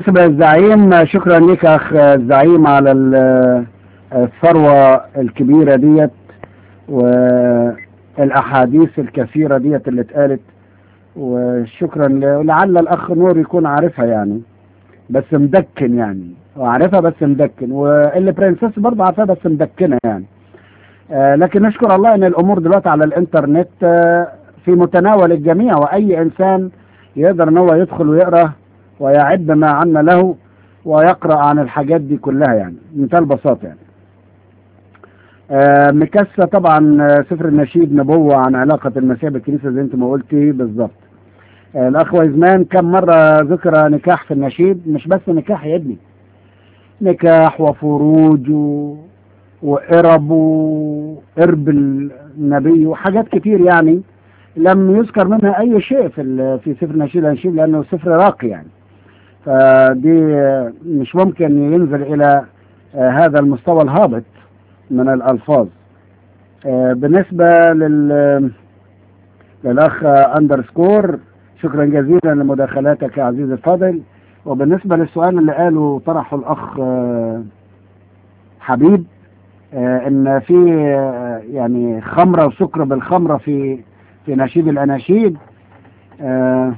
بالنسبة للزعيم شكرا لك أخ الزعيم على ال- الثروة الكبيرة ديت والأحاديث الكثيرة ديت اللي اتقالت وشكرا ل- لعل الأخ نور يكون عارفها يعني بس مدكن يعني وعارفها بس مدكن واللي برنسس برضه عارفها بس مدكنة يعني آه، لكن نشكر الله ان الامور دلوقتي على الانترنت آه، في متناول الجميع واي انسان يقدر ان هو يدخل ويقرا ويعد ما عنا له ويقرا عن الحاجات دي كلها يعني بمنتهى البساطه يعني. آه، مكسة طبعا آه، سفر النشيد نبوة عن علاقة المسيح بالكنيسة زي انت ما قلتي بالظبط آه، الأخ ويزمان كم مرة ذكر نكاح في النشيد مش بس نكاح يا ابني نكاح وفروج و... وإرب وإرب النبي وحاجات كتير يعني لم يذكر منها أي شيء في ال- في سفر نشيد الأنشيد لأنه سفر راقي يعني فدي آه، مش ممكن ينزل إلى آه، هذا المستوى الهابط من الألفاظ آه، بالنسبة لل للأخ أندرسكور شكرا جزيلا لمداخلاتك يا عزيزي الفاضل وبالنسبة للسؤال اللي قاله طرحه الأخ آه، حبيب آه، ان في آه، يعني خمره وسكر بالخمره في في نشيد الاناشيد آه،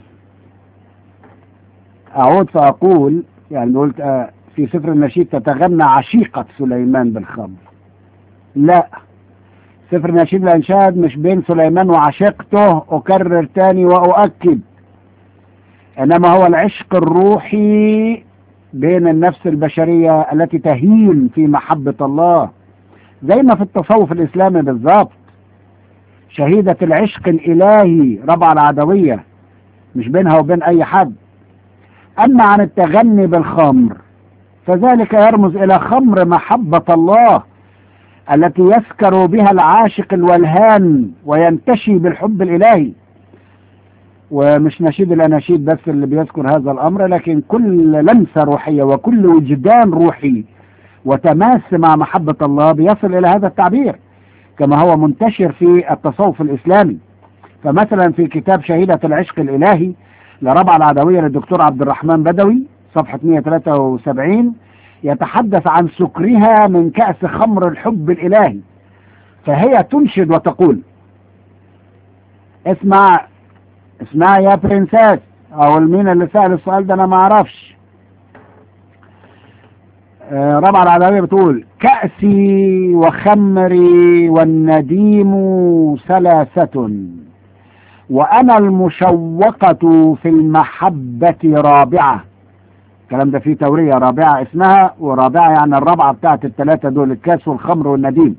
اعود فاقول يعني قلت آه، في سفر النشيد تتغنى عشيقه سليمان بالخمر لا سفر نشيد الانشاد مش بين سليمان وعشيقته اكرر تاني واؤكد انما هو العشق الروحي بين النفس البشريه التي تهين في محبه الله زي ما في التصوف الإسلامي بالظبط شهيدة العشق الإلهي ربع العدوية مش بينها وبين أي حد أما عن التغني بالخمر فذلك يرمز إلى خمر محبة الله التي يسكر بها العاشق الولهان وينتشي بالحب الإلهي ومش نشيد الأناشيد بس اللي بيذكر هذا الأمر لكن كل لمسة روحية وكل وجدان روحي وتماس مع محبة الله بيصل إلى هذا التعبير كما هو منتشر في التصوف الإسلامي فمثلا في كتاب شهيدة العشق الإلهي لربع العدوية للدكتور عبد الرحمن بدوي صفحة 173 يتحدث عن سكرها من كأس خمر الحب الإلهي فهي تنشد وتقول اسمع اسمع يا برنساس او المين اللي سأل السؤال ده انا ما اعرفش آه، ربع العدوية بتقول كأسي وخمري والنديم ثلاثة وأنا المشوقة في المحبة رابعة الكلام ده فيه تورية رابعة اسمها ورابعة يعني الرابعة بتاعت الثلاثة دول الكاس والخمر والنديم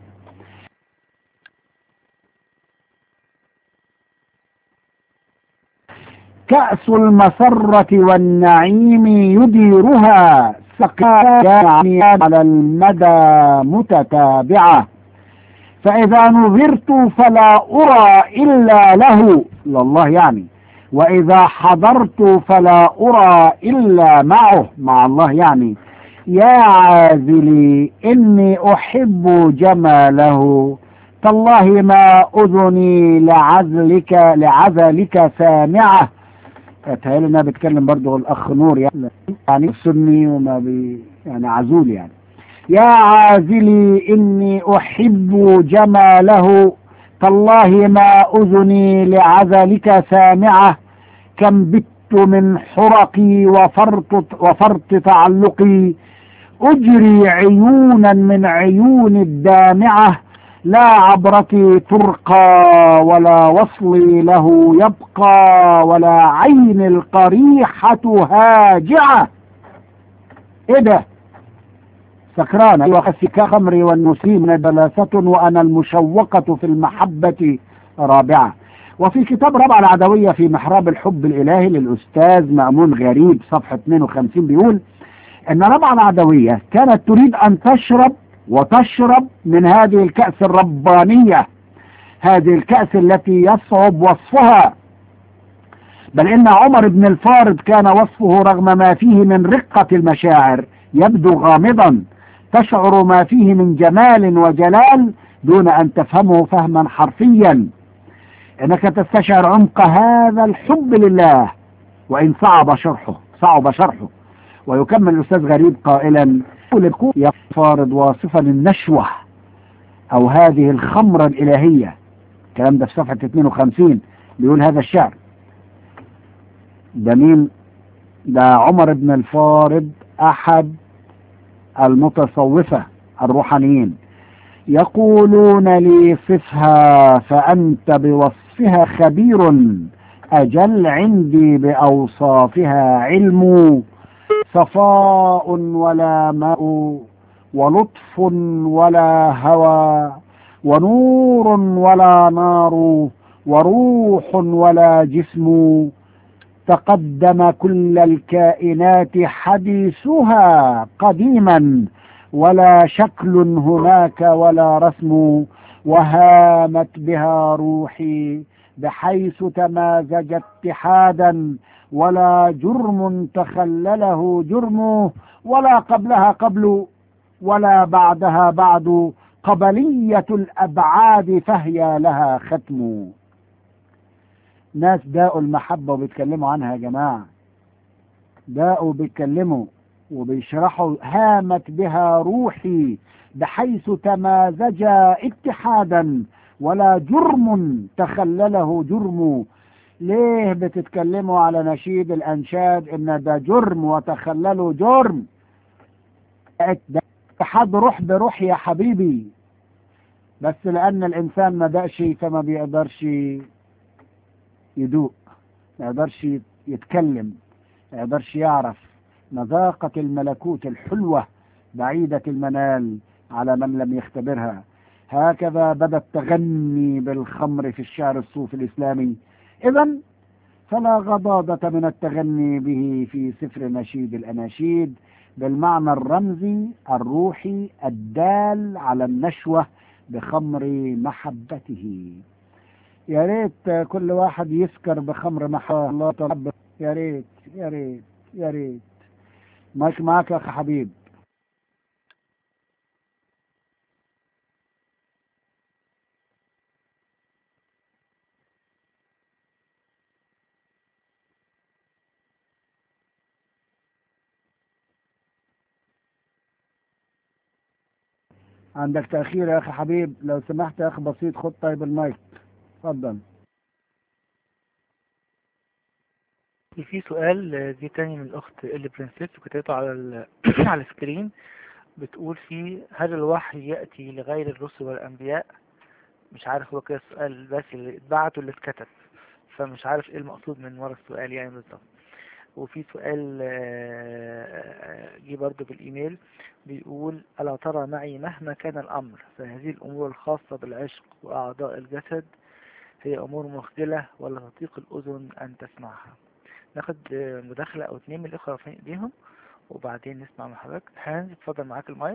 كأس المسرة والنعيم يديرها سقيا على المدى متتابعة فإذا نظرت فلا أرى إلا له لله يعني وإذا حضرت فلا أرى إلا معه مع الله يعني يا عازلي إني أحب جماله تالله ما أذني لعزلك لعزلك سامعة اتهيألي انها بتكلم برضه الاخ نور يعني يعني سني وما بي يعني عزول يعني يا عازلي اني احب جماله تالله ما اذني لعزلك سامعه كم بت من حرقي وفرط وفرط تعلقي اجري عيونا من عيون الدامعه لا عبرتي ترقى ولا وصلي له يبقى ولا عين القريحة هاجعة ايه ده سكران وخسك خمري والنسيم ثلاثة وانا المشوقة في المحبة رابعة وفي كتاب ربع العدوية في محراب الحب الالهي للاستاذ مأمون غريب صفحة 52 بيقول ان ربع العدوية كانت تريد ان تشرب وتشرب من هذه الكأس الربانية هذه الكأس التي يصعب وصفها بل إن عمر بن الفارض كان وصفه رغم ما فيه من رقة المشاعر يبدو غامضا تشعر ما فيه من جمال وجلال دون أن تفهمه فهما حرفيا إنك تستشعر عمق هذا الحب لله وإن صعب شرحه صعب شرحه ويكمل الأستاذ غريب قائلا يا فارض واصفا النشوة أو هذه الخمرة الإلهية الكلام ده في صفحة 52 بيقول هذا الشعر ده مين ده عمر بن الفارض أحد المتصوفة الروحانيين يقولون لي صفها فأنت بوصفها خبير أجل عندي بأوصافها علم صفاء ولا ماء ولطف ولا هوى ونور ولا نار وروح ولا جسم تقدم كل الكائنات حديثها قديما ولا شكل هناك ولا رسم وهامت بها روحي بحيث تمازج اتحادا ولا جرم تخلله جرم ولا قبلها قبل ولا بعدها بعد قبلية الأبعاد فهي لها ختم ناس داقوا المحبة وبيتكلموا عنها يا جماعة داقوا بيتكلموا وبيشرحوا هامت بها روحي بحيث تمازج اتحادا ولا جرم تخلله جرم ليه بتتكلموا على نشيد الأنشاد إن ده جرم وتخلله جرم ده اتحاد روح بروح يا حبيبي بس لأن الإنسان ما دقش فما بيقدرش يدوق ما يقدرش يتكلم ما يقدرش يعرف مذاقة الملكوت الحلوة بعيدة المنال على من لم يختبرها هكذا بدا التغني بالخمر في الشعر الصوفي الإسلامي إذا فلا غضاضة من التغني به في سفر نشيد الأناشيد بالمعنى الرمزي الروحي الدال على النشوة بخمر محبته يا ريت كل واحد يسكر بخمر محبة الله طلب يا ريت يا ريت يا ريت مايك معاك يا اخي حبيب عندك تأخير يا أخي حبيب لو سمحت يا أخي بسيط خد طيب المايك اتفضل في سؤال دي تاني من الأخت اللي برنسيس وكتبته على ال... على السكرين بتقول فيه هل الوحي يأتي لغير الرسل والأنبياء مش عارف هو كده السؤال بس اللي اتبعته اللي اتكتب فمش عارف ايه المقصود من ورا السؤال يعني بالظبط وفي سؤال جه برضه بالإيميل بيقول ألا ترى معي مهما كان الأمر فهذه الأمور الخاصة بالعشق وأعضاء الجسد هي أمور مخجلة ولا تطيق الأذن أن تسمعها ناخد مداخلة أو اتنين من الإخوة رافعين إيديهم وبعدين نسمع من حضرتك هانز اتفضل معاك المايك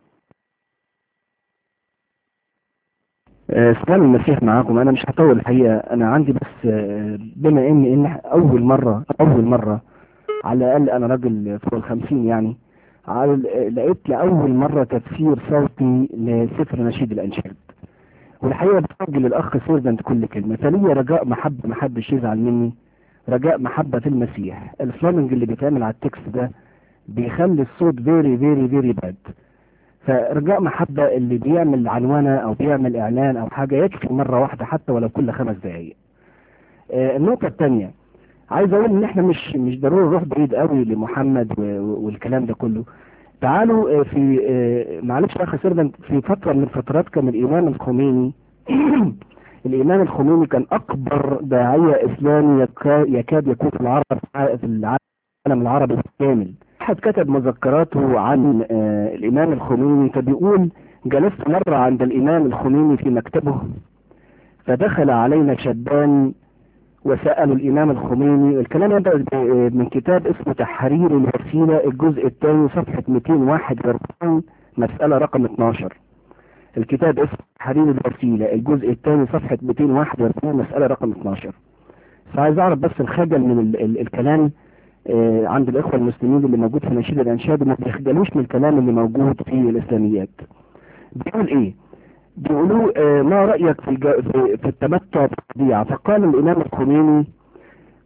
سلام المسيح معاكم انا مش هطول الحقيقة انا عندي بس بما ان ان اول مرة اول مرة على الاقل انا راجل فوق الخمسين يعني على لقيت لاول مرة تفسير صوتي لسفر نشيد الانشاد والحقيقة بتوجه للاخ سيرفنت كل كلمة فليا رجاء محبة محدش يزعل مني رجاء محبة في المسيح الفلامنج اللي بيتعمل على التكست ده بيخلي الصوت فيري فيري فيري باد فرجاء محبة اللي بيعمل عنوانة او بيعمل اعلان او حاجة يكفي مرة واحدة حتى ولو كل خمس دقايق آه النقطة الثانية عايز اقول ان احنا مش مش ضروري نروح بعيد قوي لمحمد والكلام ده كله تعالوا آه في آه معلش يا اخي سيرفنت في فترة من الفترات كان الامام الخميني الامام الخميني كان اكبر داعية اسلامي يكاد يكون في العرب في العالم العربي بالكامل واحد كتب مذكراته عن آه الإمام الخميني فبيقول جلست مرة عند الإمام الخميني في مكتبه فدخل علينا شابان وسألوا الإمام الخميني الكلام ده من كتاب اسمه تحرير الوسيلة الجزء الثاني صفحة 241 مسألة رقم 12 الكتاب اسمه تحرير الوسيلة الجزء الثاني صفحة 241 مسألة رقم 12 فعايز أعرف بس الخجل من ال ال الكلام آه عند الإخوة المسلمين اللي موجود في نشيد الأنشاد وما بيخجلوش من الكلام اللي موجود في الإسلاميات بيقول إيه بيقولوا آه ما رأيك في, الج... في, في التمتع بالطبيعة فقال الإمام الخميني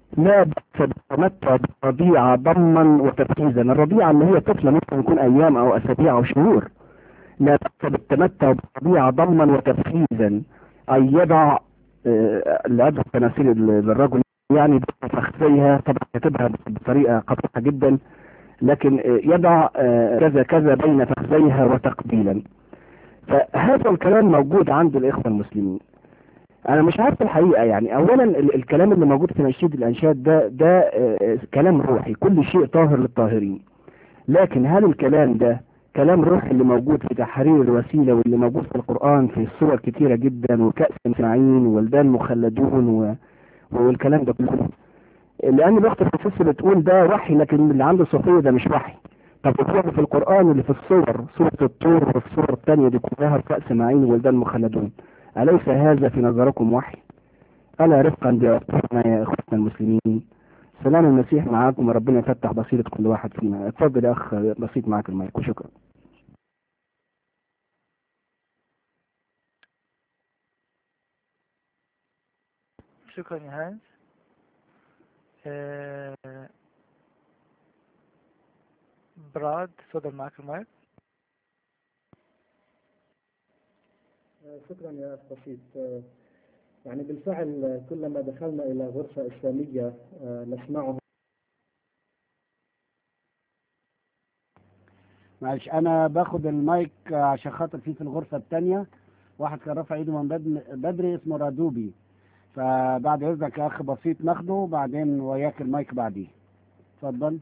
لا بأس بالتمتع بالرضيعة ضما وتركيزا الرضيعة اللي هي طفلة ممكن يكون أيام أو أسابيع أو شهور لا بأس بالتمتع بالرضيعة ضما وتركيزا أي يضع آه، الأب التناسيل للرجل يعني بين فخذيها طبعا كاتبها بطريقة قطعة جدا لكن آه، يضع آه، كذا كذا بين فخذيها وتقبيلا فهذا الكلام موجود عند الإخوة المسلمين انا مش عارف الحقيقة يعني اولا ال- الكلام اللي موجود في نشيد الانشاد ده ده آه، كلام روحي كل شيء طاهر للطاهرين لكن هل الكلام ده كلام روحي اللي موجود في تحرير الوسيلة واللي موجود في القرآن في صور كتيرة جدا وكأس معين وولدان مخلدون و... والكلام ده كله لان الاخت الفسيس بتقول ده وحي لكن اللي عنده صوفية ده مش وحي طب الصور في القرآن اللي في الصور سورة الطور وفي الصور الثانية دي كلها كأس معين وولدان مخلدون أليس هذا في نظركم وحي ألا رفقا بأخوتنا يا أخوتنا المسلمين سلام المسيح معاكم وربنا يفتح بصيرة كل واحد فينا اتفضل يا أخ بسيط معاك المايك وشكرا شكرا يا هانز آه، براد تفضل معاك المايك شكرا يا أخ بسيط آه، يعني بالفعل آه، كلما دخلنا إلى غرفة إسلامية آه، نسمعه معلش انا باخد المايك عشان خاطر فيه في الغرفة التانية واحد كان رافع ايده من بدن- بدري اسمه رادوبي فبعد اذنك يا اخ بسيط ناخده وبعدين وياك المايك بعديه اتفضل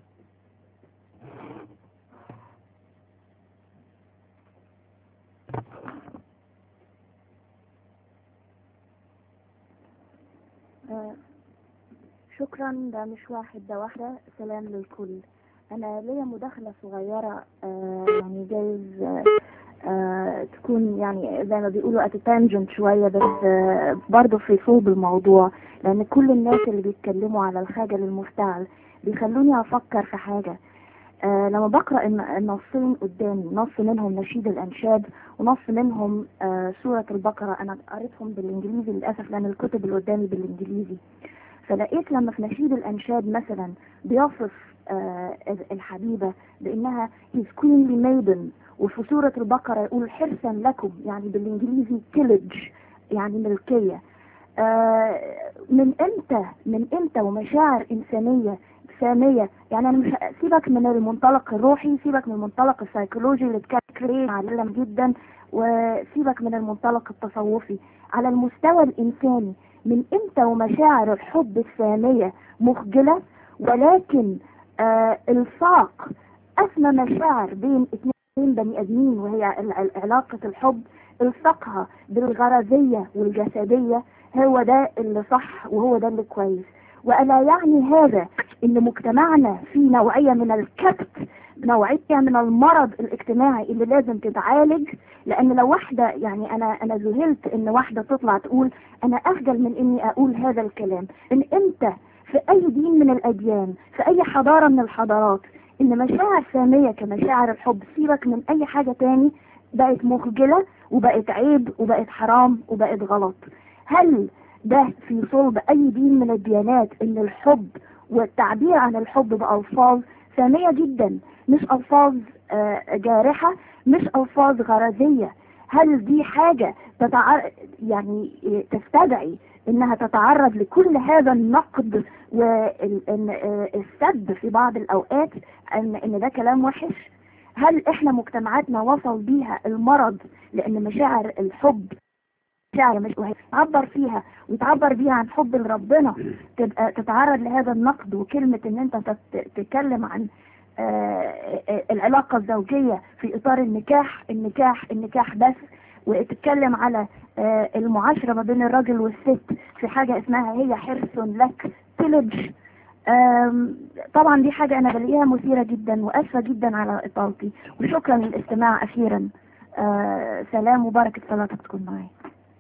آه، شكرا ده مش واحد ده واحدة سلام للكل أنا ليا مداخلة صغيرة آه، يعني جايز آه، آه، تكون يعني زي ما بيقولوا اتتانجنت شوية بس آه، برضه في صلب الموضوع لأن كل الناس اللي بيتكلموا على الخجل المفتعل بيخلوني أفكر في حاجة آه لما بقرأ الن- النصين قدامي نص منهم نشيد الأنشاد ونص منهم آه سورة البقرة أنا قريتهم بالإنجليزي للأسف لأن الكتب اللي قدامي بالإنجليزي فلقيت لما في نشيد الأنشاد مثلا بيصف آه الحبيبة بأنها his queenly maiden وفي سورة البقرة يقول حرصا لكم يعني بالإنجليزي tillage يعني ملكية آه من امتى من امتى ومشاعر إنسانية سامية يعني أنا مش سيبك من المنطلق الروحي سيبك من المنطلق السيكولوجي اللي اتكلم علم جدا وسيبك من المنطلق التصوفي على المستوى الإنساني من امتى ومشاعر الحب السامية مخجلة ولكن آه الصاق أسمى مشاعر بين اثنين بني آدمين وهي ال- علاقة الحب الصقها بالغرزية والجسدية هو ده اللي صح وهو ده اللي كويس وألا يعني هذا إن مجتمعنا في نوعية من الكبت نوعية من المرض الاجتماعي اللي لازم تتعالج لأن لو واحدة يعني أنا أنا ذهلت إن واحدة تطلع تقول أنا أخجل من إني أقول هذا الكلام إن أنت في أي دين من الأديان في أي حضارة من الحضارات إن مشاعر سامية كمشاعر الحب سيبك من أي حاجة تاني بقت مخجلة وبقت عيب وبقت حرام وبقت غلط هل ده في صلب أي دين من الديانات إن الحب والتعبير عن الحب بألفاظ سامية جدا مش ألفاظ آه، جارحة مش ألفاظ غرزية هل دي حاجة تتع... يعني آه، تستدعي إنها تتعرض لكل هذا النقد والسب في بعض الأوقات إن إن ده كلام وحش هل إحنا مجتمعاتنا وصل بيها المرض لأن مشاعر الحب مشاعر مش وهيتعبر فيها ويتعبر بيها عن حب لربنا تبقى تتعرض لهذا النقد وكلمة ان انت تت- تتكلم عن آه، آه، العلاقة الزوجية في اطار النكاح النكاح النكاح بس وتتكلم على آه، المعاشرة ما بين الراجل والست في حاجة اسمها هي حرص لك تلج آم، طبعا دي حاجة انا بلاقيها مثيرة جدا واسفة جدا على اطالتي وشكرا للاستماع اخيرا آه، سلام وبركة صلاتك تكون معي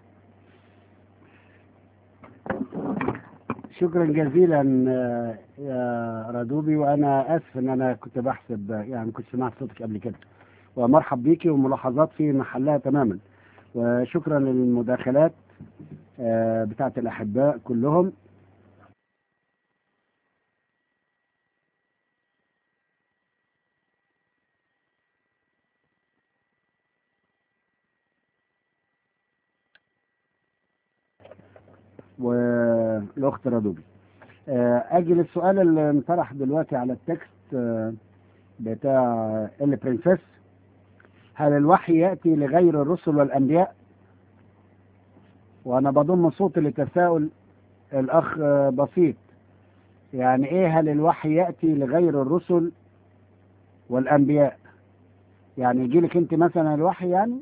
شكرا جزيلا آه، يا رادوبي وانا اسف ان انا كنت بحسب آه، يعني كنت سمعت صوتك قبل كده ومرحب بيكي وملاحظات في محلها تماما وشكرا للمداخلات آه، بتاعت الاحباء كلهم والاخت رادوبي آه، اجي للسؤال اللي انطرح دلوقتي على التكست آه، بتاع البرنسس هل الوحي ياتي لغير الرسل والانبياء وانا بضم صوتي لتساؤل الاخ آه، بسيط يعني ايه هل الوحي ياتي لغير الرسل والانبياء يعني يجي لك انت مثلا الوحي يعني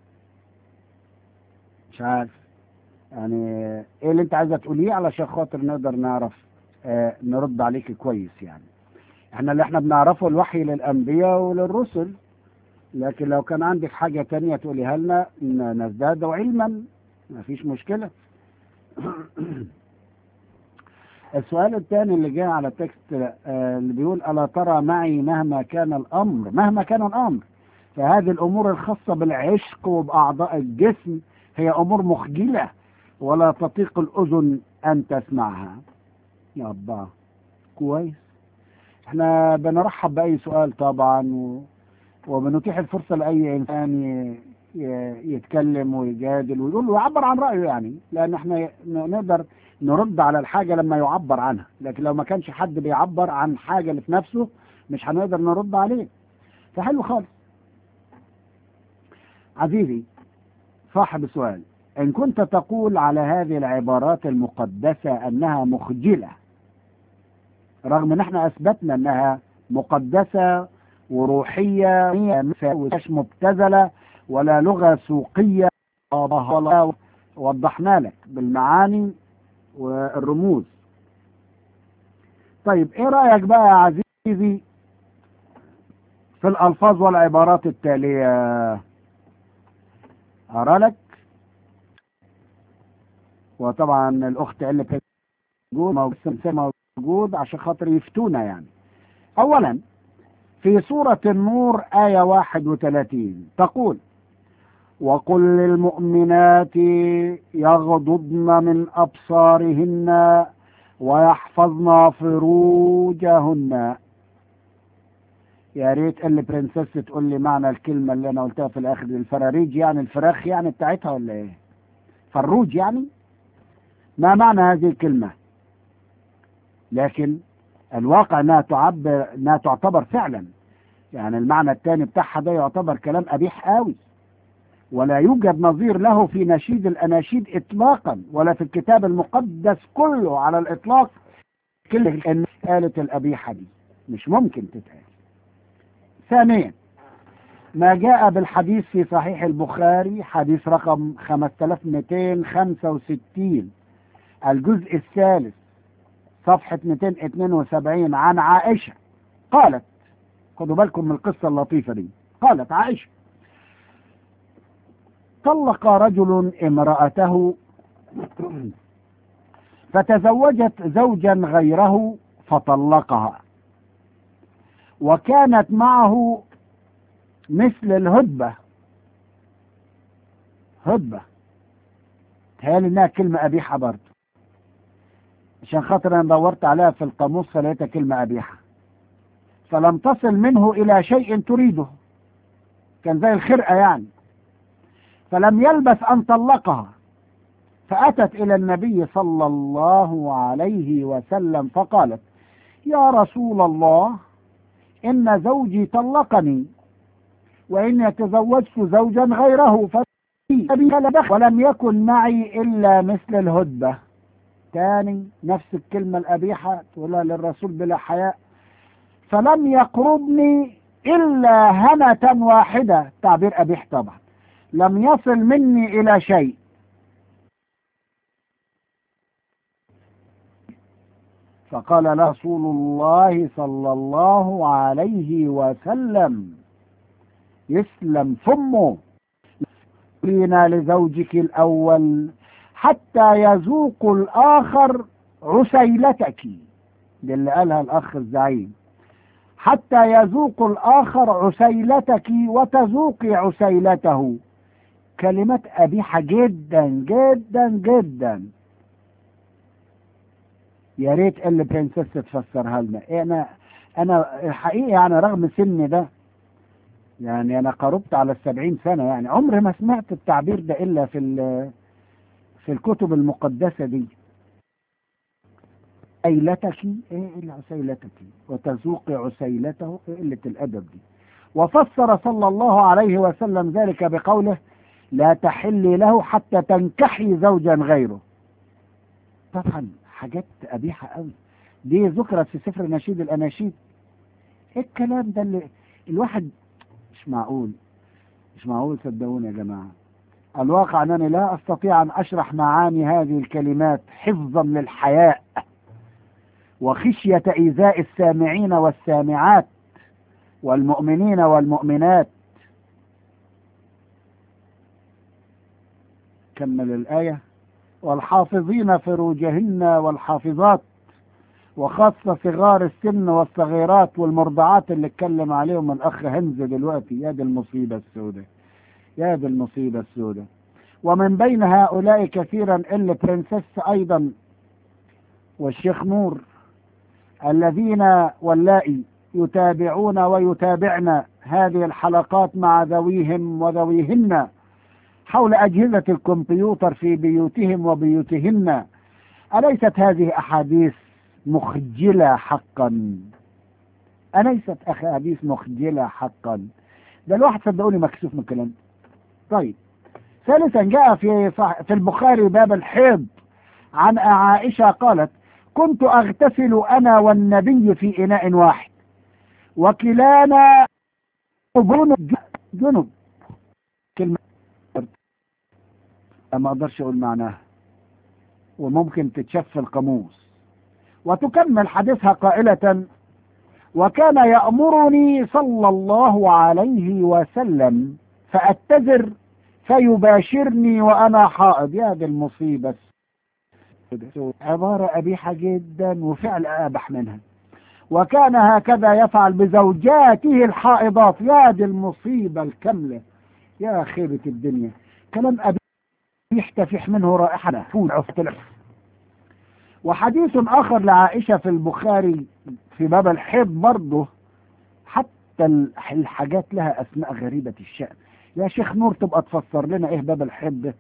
مش عارف يعني ايه اللي انت عايزه تقوليه علشان خاطر نقدر نعرف آه نرد عليك كويس يعني احنا اللي احنا بنعرفه الوحي للانبياء وللرسل لكن لو كان عندك حاجه تانية تقوليها لنا ن- نزداد علما ما فيش مشكله السؤال الثاني اللي جاء على التكست آه، اللي بيقول ألا ترى معي مهما كان الأمر مهما كان الأمر فهذه الأمور الخاصة بالعشق وبأعضاء الجسم هي أمور مخجلة ولا تطيق الأذن أن تسمعها يا الله كويس احنا بنرحب بأي سؤال طبعا و... وبنتيح الفرصة لأي إنسان ي... ي- يتكلم ويجادل ويقول ويعبر عن رأيه يعني لأن احنا ن- نقدر نرد على الحاجة لما يعبر عنها لكن لو ما كانش حد بيعبر عن حاجة اللي في نفسه مش هنقدر نرد عليه فحلو خالص عزيزي صاحب السؤال إن كنت تقول على هذه العبارات المقدسة أنها مخجلة رغم أن احنا أثبتنا أنها مقدسة وروحية مش مبتذلة ولا لغة سوقية ولا وضحنا لك بالمعاني والرموز طيب ايه رأيك بقى يا عزيزي في الألفاظ والعبارات التالية أرى لك وطبعا الأخت اللي موجود موجود عشان خاطر يفتونا يعني أولا في سورة النور آية 31 تقول وقل للمؤمنات يغضضن من أبصارهن ويحفظن فروجهن يا ريت اللي برنسس تقول لي معنى الكلمة اللي أنا قلتها في الآخر دي الفراريج يعني الفراخ يعني بتاعتها ولا إيه؟ فروج يعني؟ ما معنى هذه الكلمة؟ لكن الواقع انها تعبر انها تعتبر فعلا يعني المعنى الثاني بتاعها ده يعتبر كلام قبيح قوي ولا يوجد نظير له في نشيد الاناشيد اطلاقا ولا في الكتاب المقدس كله على الاطلاق كلمه ان قالت القبيحه دي مش ممكن تتقال ثانيا ما جاء بالحديث في صحيح البخاري حديث رقم 5265 الجزء الثالث صفحة 272 عن عائشة قالت خدوا بالكم من القصة اللطيفة دي قالت عائشة طلق رجل امرأته فتزوجت زوجا غيره فطلقها وكانت معه مثل الهدبة هدبة تهيألي انها كلمة قبيحة برضه عشان خاطر انا دورت عليها في القاموس فلقيتها كلمة قبيحة فلم تصل منه الى شيء تريده كان زي الخرقة يعني فلم يلبث ان طلقها فاتت الى النبي صلى الله عليه وسلم فقالت يا رسول الله ان زوجي طلقني واني تزوجت زوجا غيره ولم يكن معي الا مثل الهدبه تاني نفس الكلمة القبيحة تقولها للرسول بلا حياء فلم يقربني إلا هنة واحدة تعبير قبيح طبعا لم يصل مني إلى شيء فقال له رسول الله صلى الله عليه وسلم يسلم فمه لينا لزوجك الأول حتى يذوق الآخر عسيلتك دي اللي قالها الأخ الزعيم حتى يذوق الآخر عسيلتك وتذوقي عسيلته كلمات قبيحة جدا جدا جدا يا ريت اللي برنسس تفسرها لنا انا انا الحقيقه يعني رغم سني ده يعني انا قربت على السبعين سنه يعني عمري ما سمعت التعبير ده الا في في الكتب المقدسة دي عسيلتك ايه اللي عسيلتك وتذوقي عسيلته ايه قلة الادب دي وفسر صلى الله عليه وسلم ذلك بقوله لا تحلي له حتى تنكحي زوجا غيره طبعا حاجات قبيحة قوي دي ذكرت في سفر نشيد الاناشيد ايه الكلام ده اللي الواحد مش معقول مش معقول صدقوني يا جماعة الواقع أنني لا أستطيع أن أشرح معاني هذه الكلمات حفظا للحياء وخشية إيذاء السامعين والسامعات والمؤمنين والمؤمنات كمل الآية والحافظين فروجهن والحافظات وخاصة صغار السن والصغيرات والمرضعات اللي اتكلم عليهم الأخ هنز دلوقتي يا دي المصيبة السوداء يا دي المصيبة السوداء ومن بين هؤلاء كثيرا اللي برنسس أيضا والشيخ نور الذين واللائي يتابعون ويتابعن هذه الحلقات مع ذويهم وذويهن حول أجهزة الكمبيوتر في بيوتهم وبيوتهن أليست هذه أحاديث مخجلة حقا أليست أحاديث مخجلة حقا ده الواحد صدقوني مكسوف من الكلام طيب ثالثا جاء في صح في البخاري باب الحيض عن عائشة قالت كنت أغتسل أنا والنبي في إناء واحد وكلانا جنب جنب كلمة ما أقدرش أقول معناها وممكن تتشف في القاموس وتكمل حديثها قائلة وكان يأمرني صلى الله عليه وسلم فأتذر فيباشرني وأنا حائض يا دي المصيبة عبارة قبيحة جدا وفعل أبح منها وكان هكذا يفعل بزوجاته الحائضات يا دي المصيبة الكاملة يا خيبة الدنيا كلام أبيح تفيح منه رائحة فول عفتلف وحديث آخر لعائشة في البخاري في باب الحيض برضه حتى الحاجات لها أسماء غريبة الشأن يا شيخ نور تبقى تفسر لنا إيه باب الحيض ده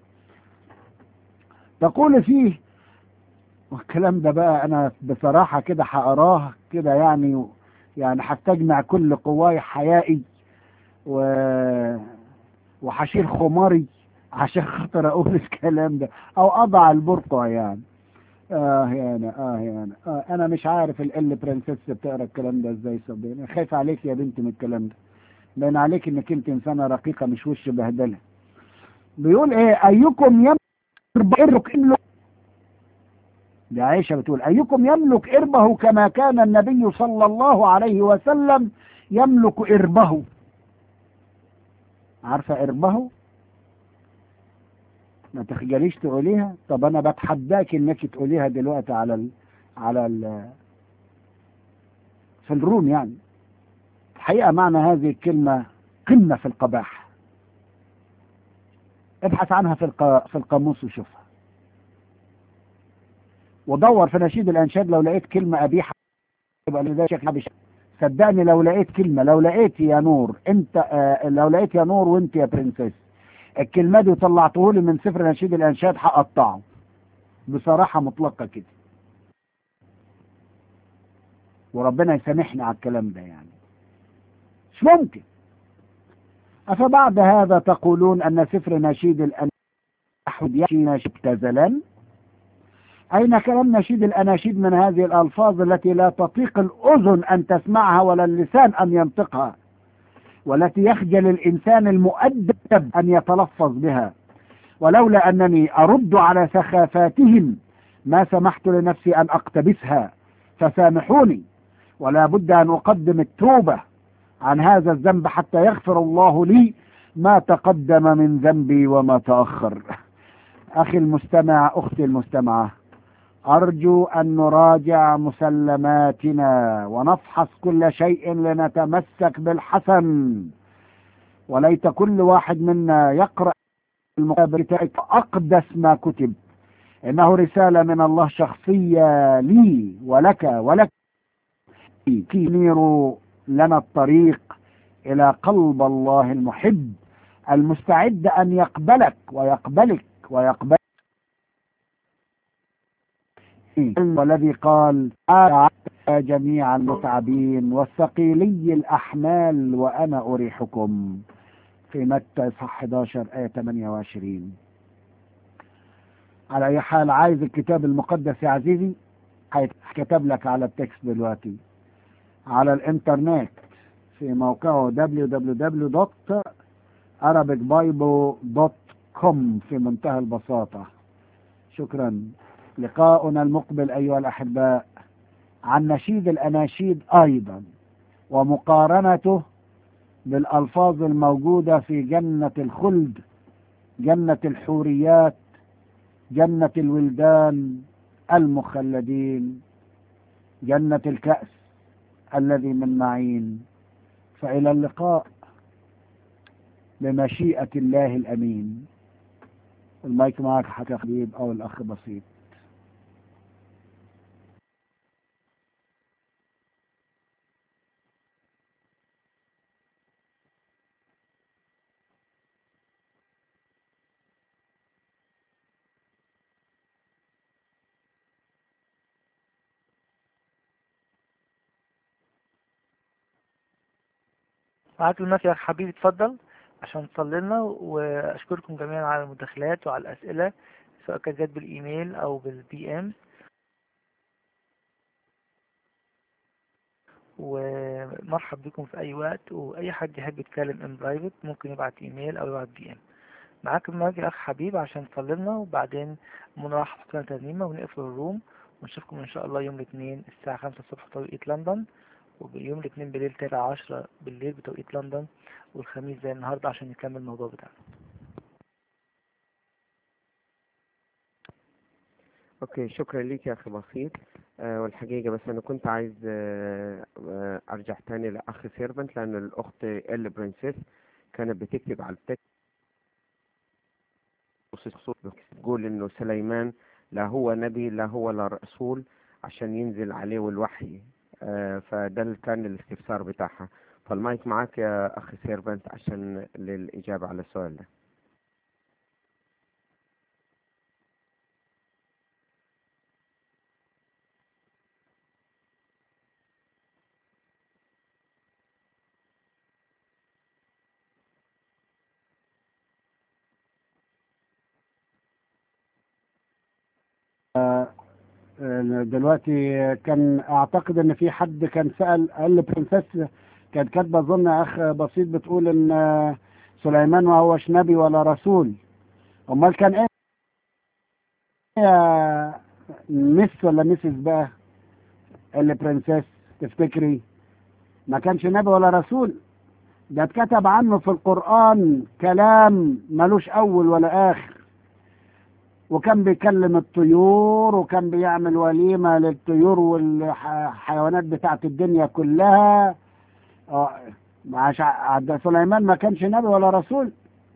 تقول فيه والكلام ده بقى أنا بصراحة كده هقراه كده يعني يعني هستجمع كل قواي حيائي و وحشيل خماري عشان خاطر أقول الكلام ده أو أضع البرقع يعني اه يا انا اه يا انا آه انا مش عارف ال برنسس بتقرا الكلام ده ازاي صدقني خايف عليك يا بنت من الكلام ده باين عليك انك انت انسانه رقيقه مش وش بهدله بيقول ايه ايكم يملك إربه دي عائشه بتقول ايكم يملك اربه كما كان النبي صلى الله عليه وسلم يملك اربه عارفه اربه ما تخجليش تقوليها طب انا بتحداك انك تقوليها دلوقتي على ال على ال في الروم يعني الحقيقه معنى هذه الكلمه قمه في القباحه ابحث عنها في الق... في القاموس وشوفها ودور في نشيد الانشاد لو لقيت كلمه قبيحه يبقى ده شكلها بش... صدقني لو لقيت كلمه لو لقيت يا نور انت آه لو لقيت يا نور وانت يا برنسيس الكلمة دي طلعته لي من سفر نشيد الأنشاد هقطعه بصراحة مطلقة كده وربنا يسامحنا على الكلام ده يعني مش ممكن أفبعد هذا تقولون أن سفر نشيد الأناشيد يحيي نشيد ابتزلا أين كلام نشيد الأناشيد من هذه الألفاظ التي لا تطيق الأذن أن تسمعها ولا اللسان أن ينطقها والتي يخجل الإنسان المؤدب أن يتلفظ بها ولولا أنني أرد على سخافاتهم ما سمحت لنفسي أن أقتبسها فسامحوني ولا بد أن أقدم التوبة عن هذا الذنب حتى يغفر الله لي ما تقدم من ذنبي وما تأخر أخي المستمع أختي المستمعة أرجو أن نراجع مسلماتنا ونفحص كل شيء لنتمسك بالحسن وليت كل واحد منا يقرأ المقابل أقدس ما كتب إنه رسالة من الله شخصية لي ولك ولك تنير لنا الطريق إلى قلب الله المحب المستعد أن يقبلك ويقبلك ويقبلك والذي قال تعالوا يا جميع المتعبين والثقيلي الأحمال وأنا أريحكم في متى صح 11 آية 28 على أي حال عايز الكتاب المقدس يا عزيزي هيتكتب لك على التكست دلوقتي على الإنترنت في موقعه www.arabicbible.com في منتهى البساطة شكرا لقاؤنا المقبل أيها الأحباء عن نشيد الأناشيد أيضا ومقارنته بالألفاظ الموجودة في جنة الخلد جنة الحوريات جنة الولدان المخلدين جنة الكأس الذي من معين فإلى اللقاء بمشيئة الله الأمين المايك معك حكى حبيب أو الأخ بسيط معاك المايك يا حبيبي اتفضل عشان تصلي لنا واشكركم جميعا على المداخلات وعلى الاسئله سواء كانت جت بالايميل او بالبي ام ومرحب بكم في اي وقت واي حد يحب يتكلم ان برايفت ممكن يبعت ايميل او يبعت بي ام معاك المايك يا اخ حبيب عشان تصلي لنا وبعدين راح نحط لنا ترنيمه ونقفل الروم ونشوفكم ان شاء الله يوم الاثنين الساعه 5 الصبح توقيت لندن ويوم الاثنين بالليل تلاتة عشرة بالليل بتوقيت لندن والخميس زي النهاردة عشان نكمل الموضوع بتاعنا اوكي شكرا ليك يا اخي بسيط آه والحقيقة بس انا كنت عايز آه آه ارجع تاني لاخ سيرفنت لان الاخت ال برنسيس كانت بتكتب على التكست بتقول انه سليمان لا هو نبي لا هو لا رسول عشان ينزل عليه الوحي آه فده اللي كان الاستفسار بتاعها فالمايك معاك يا اخي سيرفنت عشان للاجابة على السؤال ده دلوقتي كان اعتقد ان في حد كان سأل قال برنسس كانت كاتبه اظن اخ بسيط بتقول ان سليمان ما هوش نبي ولا رسول امال كان ايه يا مس ولا مسز بقى اللي برنسس تفتكري ما كانش نبي ولا رسول ده اتكتب عنه في القرآن كلام ملوش أول ولا آخر وكان بيكلم الطيور وكان بيعمل وليمة للطيور والحيوانات بتاعت الدنيا كلها مع سليمان ما كانش نبي ولا رسول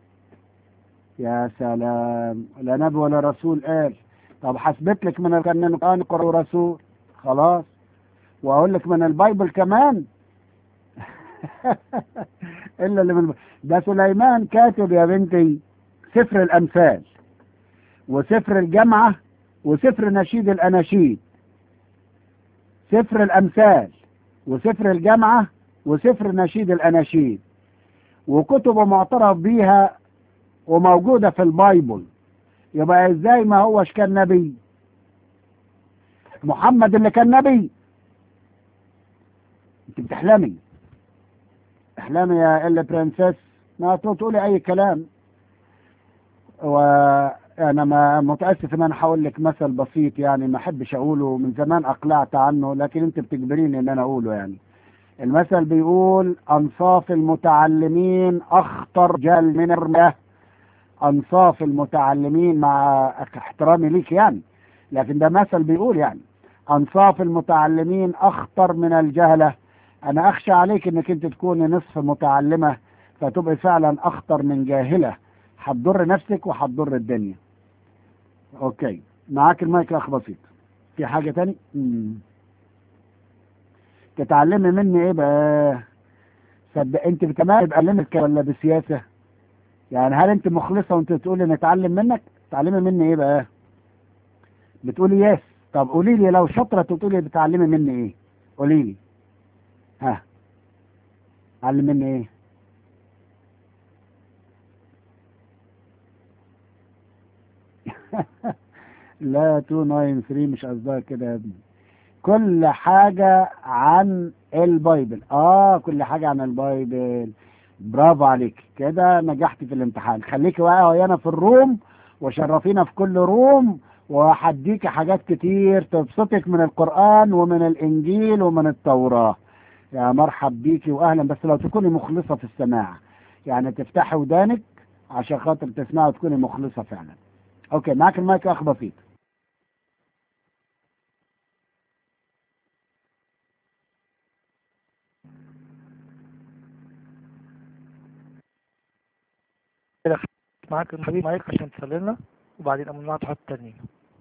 يا سلام لا نبي ولا رسول قال طب حسبت لك من القرآن قرآن رسول خلاص واقول لك من البايبل كمان الا اللي من ده سليمان كاتب يا بنتي سفر الامثال وسفر الجامعة وسفر نشيد الأناشيد سفر الأمثال وسفر الجامعة وسفر نشيد الأناشيد وكتبه معترف بيها وموجودة في البايبل يبقى ازاي ما هوش كان نبي محمد اللي كان نبي انت بتحلمي احلامي يا ال برنسس ما تقولي اي كلام و انا ما متاسف ان انا هقول لك مثل بسيط يعني ما احبش اقوله من زمان اقلعت عنه لكن انت بتجبريني ان انا اقوله يعني المثل بيقول انصاف المتعلمين اخطر جل من الرماه انصاف المتعلمين مع احترامي ليك يعني لكن ده مثل بيقول يعني انصاف المتعلمين اخطر من الجهله انا اخشى عليك انك انت تكوني نصف متعلمه فتبقي فعلا اخطر من جاهله هتضر نفسك وهتضر الدنيا اوكي معاك المايك اخ بسيط في حاجة تاني مم. تتعلمي مني ايه بقى صدق انت بتمام بعلمك ولا بسياسة يعني هل انت مخلصة وانت تقولي نتعلم منك تعلمي مني ايه بقى بتقولي يس طب قولي لي لو شاطره تقولي بتعلمي مني ايه قولي لي ها علم مني ايه لا 293 مش قصدها كده يا ابني كل حاجة عن البايبل اه كل حاجة عن البايبل برافو عليك كده نجحت في الامتحان خليكي واقعة ويانا في الروم وشرفينا في كل روم وهديكي حاجات كتير تبسطك من القرآن ومن الإنجيل ومن التوراة يا مرحب بيكي وأهلا بس لو تكوني مخلصة في السماع يعني تفتحي ودانك عشان خاطر تسمعي وتكوني مخلصة فعلا اوكي معاك المايك يا اخ بسيط معاك الحبيب معاك عشان تصلي لنا وبعدين أمنا تحط تاني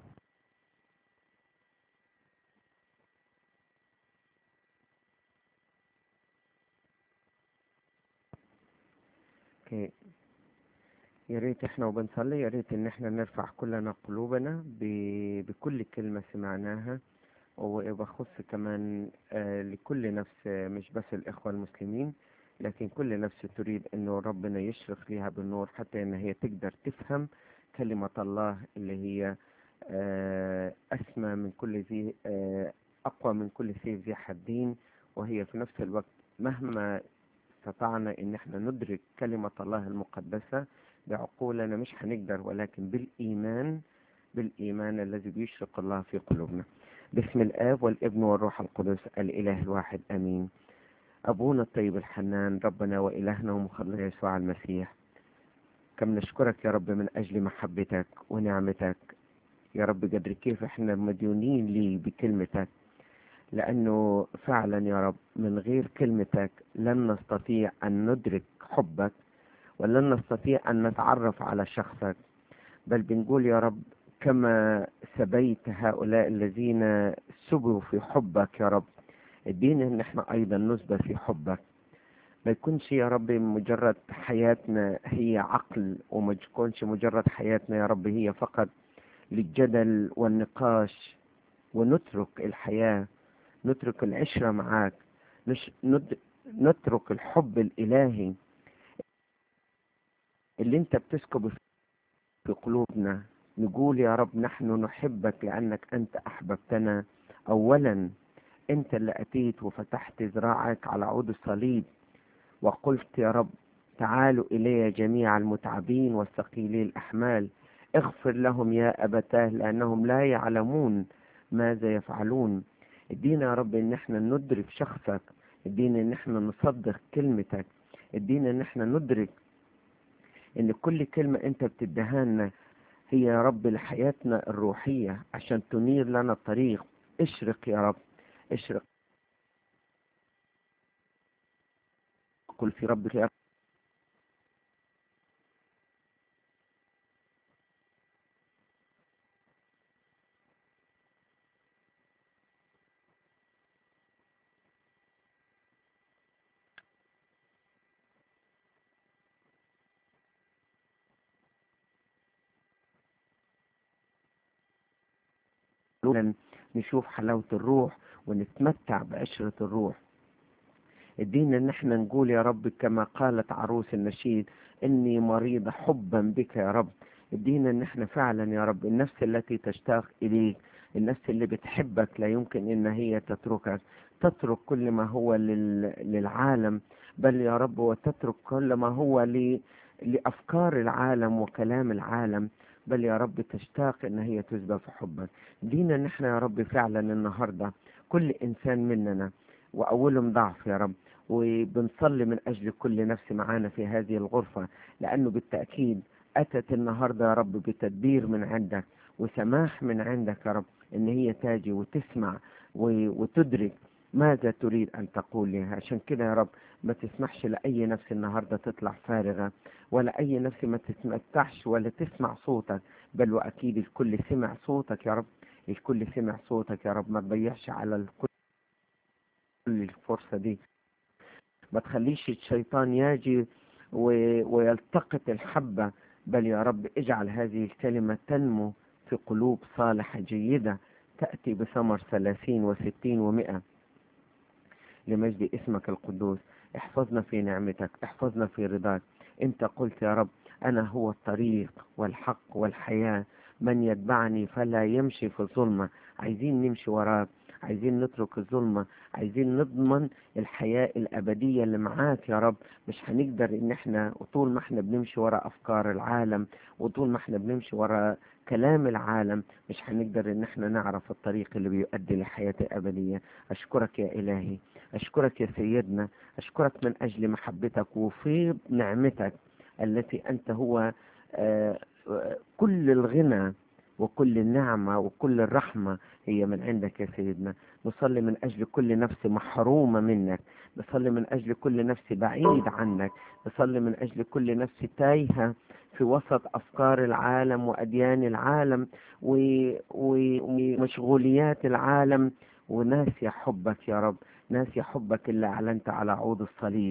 اوكي يا ريت احنا وبنصلي يا ريت ان احنا نرفع كلنا قلوبنا ب- بكل كلمة سمعناها وبخص كمان آه، لكل نفس آه، مش بس الإخوة المسلمين لكن كل نفس تريد انه ربنا يشرق ليها بالنور حتى ان هي تقدر تفهم كلمة الله اللي هي آه، أسمى من كل ذي آه، أقوى من كل سيف ذي حدين وهي في نفس الوقت مهما استطعنا ان احنا ندرك كلمة الله المقدسة بعقولنا مش هنقدر ولكن بالإيمان بالإيمان الذي بيشرق الله في قلوبنا باسم الآب والابن والروح القدس الإله الواحد أمين أبونا الطيب الحنان ربنا وإلهنا ومخلص يسوع المسيح كم نشكرك يا رب من أجل محبتك ونعمتك يا رب قدر كيف احنا مديونين لي بكلمتك لأنه فعلا يا رب من غير كلمتك لن نستطيع أن ندرك حبك ولن نستطيع أن نتعرف على شخصك بل بنقول يا رب كما سبيت هؤلاء الذين سبوا في حبك يا رب ادينا ان احنا ايضا نسبى في حبك ما يكونش يا رب مجرد حياتنا هي عقل وما تكونش مجرد حياتنا يا رب هي فقط للجدل والنقاش ونترك الحياة نترك العشرة معاك نش... ند... نترك الحب الإلهي اللي انت بتسكبه في قلوبنا نقول يا رب نحن نحبك لأنك أنت أحببتنا أولا أنت اللي أتيت وفتحت ذراعك على عود الصليب وقلت يا رب تعالوا إلي جميع المتعبين والثقيلي الأحمال اغفر لهم يا أبتاه لأنهم لا يعلمون ماذا يفعلون ادينا يا رب ان احنا ندرك شخصك ادينا ان احنا نصدق كلمتك ادينا ان احنا ندرك ان كل كلمة انت بتديها لنا هي يا رب لحياتنا الروحية عشان تنير لنا الطريق اشرق يا رب اشرق قل في ربك يا رب أولاً نشوف حلاوة الروح ونتمتع بعشرة الروح ادينا ان احنا نقول يا رب كما قالت عروس النشيد اني مريضة حبا بك يا رب ادينا ان احنا فعلا يا رب النفس التي تشتاق اليك النفس اللي بتحبك لا يمكن ان هي تتركك تترك كل ما هو لل... للعالم بل يا رب وتترك كل ما هو ل... لافكار العالم وكلام العالم بل يا رب تشتاق ان هي تسبى في حبك دينا ان احنا يا رب فعلا النهارده كل انسان مننا واولهم ضعف يا رب وبنصلي من اجل كل نفس معانا في هذه الغرفه لانه بالتاكيد اتت النهارده يا رب بتدبير من عندك وسماح من عندك يا رب ان هي تاجي وتسمع و- وتدرك ماذا تريد ان تقول لها عشان كده يا رب ما تسمحش لاي نفس النهارده تطلع فارغه ولا اي نفس ما تتمتعش ولا تسمع صوتك بل واكيد الكل سمع صوتك يا رب الكل سمع صوتك يا رب ما تضيعش على الكل الفرصه دي ما تخليش الشيطان يجي و- ويلتقط الحبه بل يا رب اجعل هذه الكلمه تنمو في قلوب صالحه جيده تأتي بثمر ثلاثين وستين ومئة لمجد اسمك القدوس احفظنا في نعمتك احفظنا في رضاك انت قلت يا رب انا هو الطريق والحق والحياة من يتبعني فلا يمشي في الظلمة عايزين نمشي وراك عايزين نترك الظلمة عايزين نضمن الحياة الأبدية اللي معاك يا رب مش هنقدر إن إحنا وطول ما إحنا بنمشي ورا أفكار العالم وطول ما إحنا بنمشي ورا كلام العالم مش هنقدر إن إحنا نعرف الطريق اللي بيؤدي لحياة الأبدية أشكرك يا إلهي أشكرك يا سيدنا أشكرك من أجل محبتك وفيض نعمتك التي أنت هو آه، آه، كل الغنى وكل النعمة وكل الرحمة هي من عندك يا سيدنا نصلي من أجل كل نفس محرومة منك نصلي من أجل كل نفس بعيد عنك نصلي من أجل كل نفس تايهة في وسط أفكار العالم وأديان العالم و- و- ومشغوليات العالم وناسي حبك يا رب ناسي حبك اللي أعلنت على عود الصليب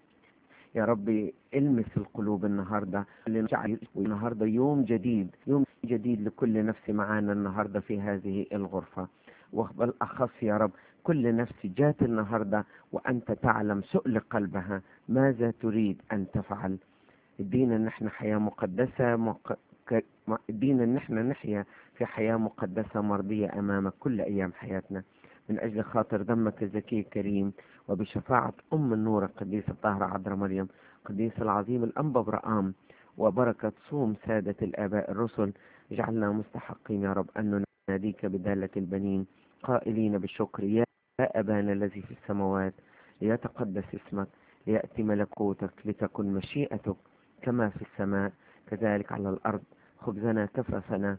يا ربي المس القلوب النهاردة لنجعل النهاردة يوم جديد يوم جديد لكل نفس معانا النهاردة في هذه الغرفة وبالأخص يا رب كل نفس جات النهاردة وأنت تعلم سؤل قلبها ماذا تريد أن تفعل ادينا ان احنا حياة مقدسة مق... ك... م- ادينا ان احنا نحيا في حياة مقدسة مرضية امامك كل ايام حياتنا من اجل خاطر دمك الزكي الكريم وبشفاعة ام النور القديسة الطاهرة عذراء مريم قديس العظيم الانبا برآم وبركة صوم سادة الاباء الرسل اجعلنا مستحقين يا رب ان نناديك بدالة البنين قائلين بالشكر يا ابانا الذي في السماوات ليتقدس اسمك ليأتي ملكوتك لتكن مشيئتك كما في السماء كذلك على الأرض خبزنا كففنا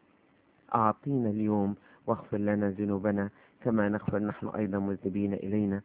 أعطينا اليوم واغفر لنا ذنوبنا كما نغفر نحن أيضا مذنبين إلينا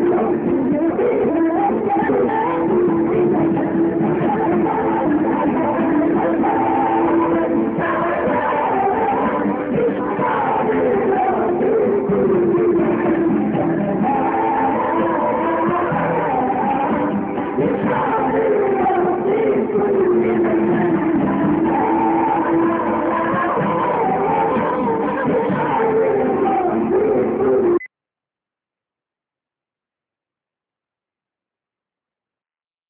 Thank you. مش عارف يرضي كل